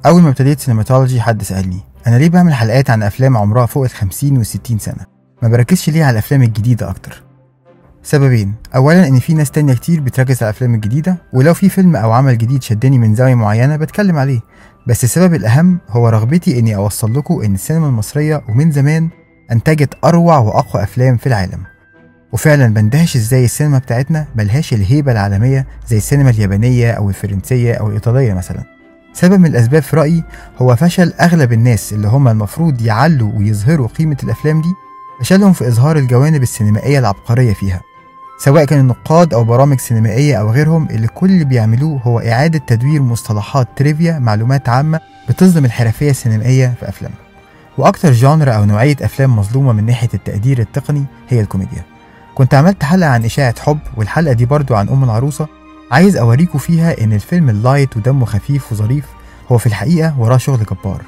أول ما ابتديت سينماتولوجي حد سألني أنا ليه بعمل حلقات عن أفلام عمرها فوق ال 50 و 60 سنة؟ ما بركزش ليه على الأفلام الجديدة أكتر؟ سببين أولا إن في ناس تانية كتير بتركز على الأفلام الجديدة ولو في فيلم أو عمل جديد شدني من زاوية معينة بتكلم عليه بس السبب الأهم هو رغبتي إني أوصل لكم إن السينما المصرية ومن زمان أنتجت أروع وأقوى أفلام في العالم وفعلا بندهش ازاي السينما بتاعتنا ملهاش الهيبة العالمية زي السينما اليابانية أو الفرنسية أو الإيطالية مثلا سبب من الأسباب في رأيي هو فشل أغلب الناس اللي هم المفروض يعلوا ويظهروا قيمة الأفلام دي فشلهم في إظهار الجوانب السينمائية العبقرية فيها سواء كانوا نقاد أو برامج سينمائية أو غيرهم اللي كل اللي بيعملوه هو إعادة تدوير مصطلحات تريفيا معلومات عامة بتظلم الحرفية السينمائية في أفلامهم وأكتر جانر أو نوعية أفلام مظلومة من ناحية التقدير التقني هي الكوميديا كنت عملت حلقة عن إشاعة حب والحلقة دي برضو عن أم العروسة عايز أوريكم فيها إن الفيلم اللايت ودمه خفيف وظريف هو في الحقيقة وراه شغل جبار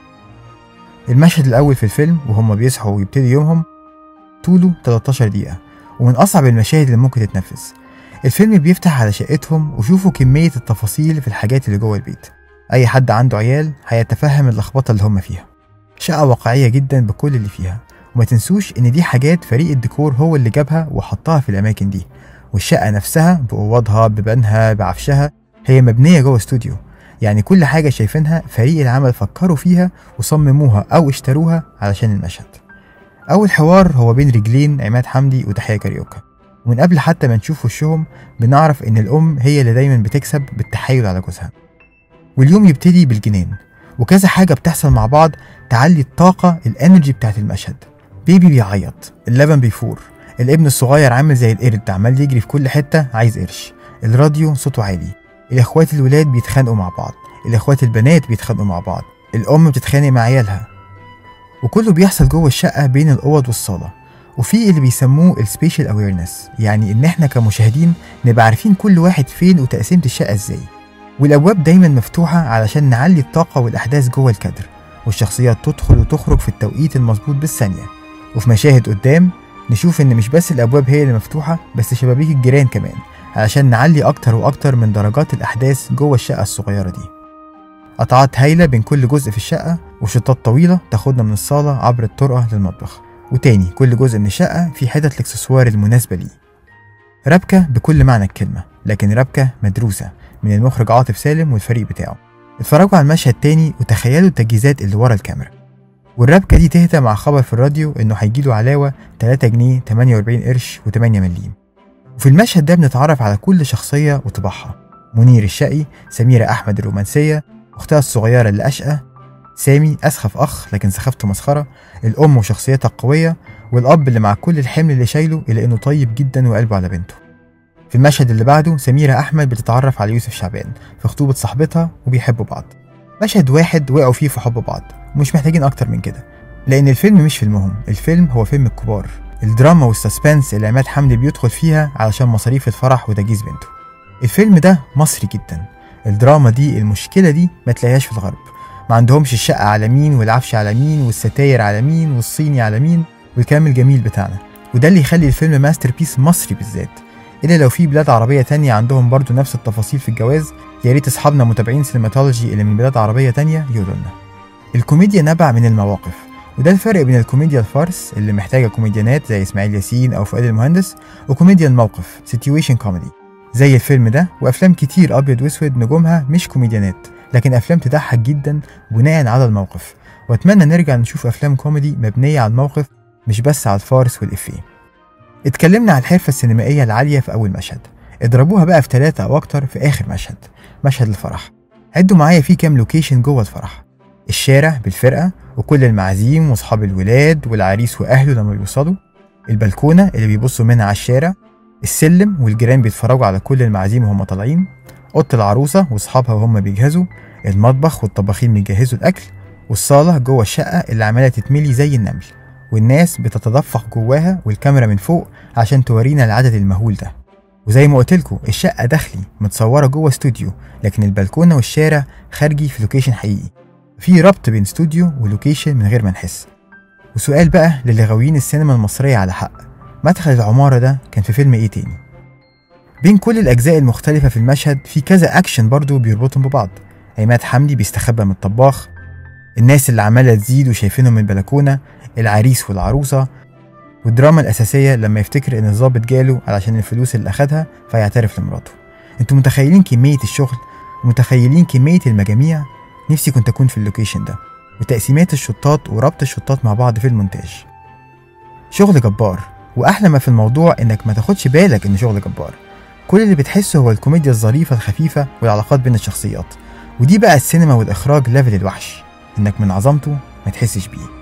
المشهد الأول في الفيلم وهم بيصحوا ويبتدي يومهم طوله 13 دقيقة ومن أصعب المشاهد اللي ممكن تتنفذ الفيلم بيفتح على شقتهم وشوفوا كمية التفاصيل في الحاجات اللي جوه البيت أي حد عنده عيال هيتفهم اللخبطة اللي هم فيها شقة واقعية جدا بكل اللي فيها وما تنسوش إن دي حاجات فريق الديكور هو اللي جابها وحطها في الأماكن دي والشقة نفسها بأوضها ببنها بعفشها هي مبنية جوه استوديو يعني كل حاجة شايفينها فريق العمل فكروا فيها وصمموها أو اشتروها علشان المشهد أول حوار هو بين رجلين عماد حمدي وتحية كاريوكا ومن قبل حتى ما نشوف وشهم بنعرف إن الأم هي اللي دايما بتكسب بالتحايل على جوزها واليوم يبتدي بالجنان وكذا حاجة بتحصل مع بعض تعلي الطاقة الانرجي بتاعت المشهد بيبي بيعيط اللبن بيفور الابن الصغير عامل زي القرد عمال يجري في كل حتة عايز قرش الراديو صوته عالي الاخوات الولاد بيتخانقوا مع بعض الاخوات البنات بيتخانقوا مع بعض الام بتتخانق مع عيالها وكله بيحصل جوه الشقة بين الأوض والصالة وفي اللي بيسموه السبيشال اويرنس يعني ان احنا كمشاهدين نبقى عارفين كل واحد فين وتقسيمة الشقة ازاي والابواب دايما مفتوحة علشان نعلي الطاقة والاحداث جوه الكادر والشخصيات تدخل وتخرج في التوقيت المظبوط بالثانية وفي مشاهد قدام نشوف ان مش بس الابواب هي اللي مفتوحة بس شبابيك الجيران كمان علشان نعلي اكتر واكتر من درجات الاحداث جوه الشقة الصغيرة دي قطعات هايلة بين كل جزء في الشقة وشطات طويلة تاخدنا من الصالة عبر الطرقة للمطبخ وتاني كل جزء من الشقة في حتت الاكسسوار المناسبة ليه ربكة بكل معنى الكلمة لكن ربكة مدروسة من المخرج عاطف سالم والفريق بتاعه اتفرجوا على المشهد تاني وتخيلوا التجهيزات اللي ورا الكاميرا والربكة دي تهدى مع خبر في الراديو انه هيجيله علاوة 3 جنيه 48 قرش و8 مليم وفي المشهد ده بنتعرف على كل شخصية وطباعها منير الشقي سميرة أحمد الرومانسية أختها الصغيرة اللي أشقى سامي أسخف أخ لكن سخافته مسخرة الأم وشخصيتها القوية والأب اللي مع كل الحمل اللي شايله إلا إنه طيب جدا وقلبه على بنته في المشهد اللي بعده سميرة أحمد بتتعرف على يوسف شعبان في خطوبة صاحبتها وبيحبوا بعض مشهد واحد وقعوا فيه في حب بعض ومش محتاجين أكتر من كده لأن الفيلم مش فيلمهم الفيلم هو فيلم الكبار الدراما والسسبنس اللي عماد حمدي بيدخل فيها علشان مصاريف الفرح وتجهيز بنته الفيلم ده مصري جدا الدراما دي المشكلة دي ما تلاقيهاش في الغرب ما عندهمش الشقة على مين والعفش على مين والستاير على مين والصيني على مين والكلام الجميل بتاعنا وده اللي يخلي الفيلم ماستر بيس مصري بالذات إلا لو في بلاد عربية تانية عندهم برضو نفس التفاصيل في الجواز يا ريت أصحابنا متابعين سينماتولوجي اللي من بلاد عربية تانية يقولوا لنا الكوميديا نبع من المواقف وده الفرق بين الكوميديا الفارس اللي محتاجة كوميديانات زي إسماعيل ياسين أو فؤاد المهندس وكوميديا الموقف سيتويشن كوميدي زي الفيلم ده وأفلام كتير أبيض وأسود نجومها مش كوميديانات لكن أفلام تضحك جدا بناء على الموقف وأتمنى نرجع نشوف أفلام كوميدي مبنية على الموقف مش بس على الفارس والإفيه اتكلمنا عن الحرفة السينمائية العالية في أول مشهد اضربوها بقى في ثلاثة أو أكتر في آخر مشهد مشهد الفرح عدوا معايا فيه كام لوكيشن جوه الفرح الشارع بالفرقة وكل المعازيم وأصحاب الولاد والعريس وأهله لما بيوصلوا البلكونة اللي بيبصوا منها على الشارع السلم والجيران بيتفرجوا على كل المعازيم وهم طالعين أوضة العروسة وأصحابها وهم بيجهزوا المطبخ والطباخين بيجهزوا الأكل والصالة جوه الشقة اللي عمالة تتملي زي النمل والناس بتتدفق جواها والكاميرا من فوق عشان تورينا العدد المهول ده وزي ما قلتلكوا الشقة داخلي متصورة جوه استوديو لكن البلكونة والشارع خارجي في لوكيشن حقيقي في ربط بين استوديو ولوكيشن من غير ما نحس وسؤال بقى للي غاويين السينما المصرية على حق مدخل العمارة ده كان في فيلم ايه تاني بين كل الأجزاء المختلفة في المشهد في كذا أكشن برضو بيربطهم ببعض عماد حمدي بيستخبى من الطباخ الناس اللي عمالة تزيد وشايفينهم من البلكونة العريس والعروسة والدراما الأساسية لما يفتكر إن الظابط جاله علشان الفلوس اللي أخدها فيعترف لمراته انتوا متخيلين كمية الشغل ومتخيلين كمية المجاميع نفسي كنت أكون في اللوكيشن ده وتقسيمات الشطات وربط الشطات مع بعض في المونتاج شغل جبار وأحلى ما في الموضوع إنك ما تاخدش بالك إن شغل جبار كل اللي بتحسه هو الكوميديا الظريفة الخفيفة والعلاقات بين الشخصيات ودي بقى السينما والإخراج ليفل الوحش إنك من عظمته ما تحسش بيه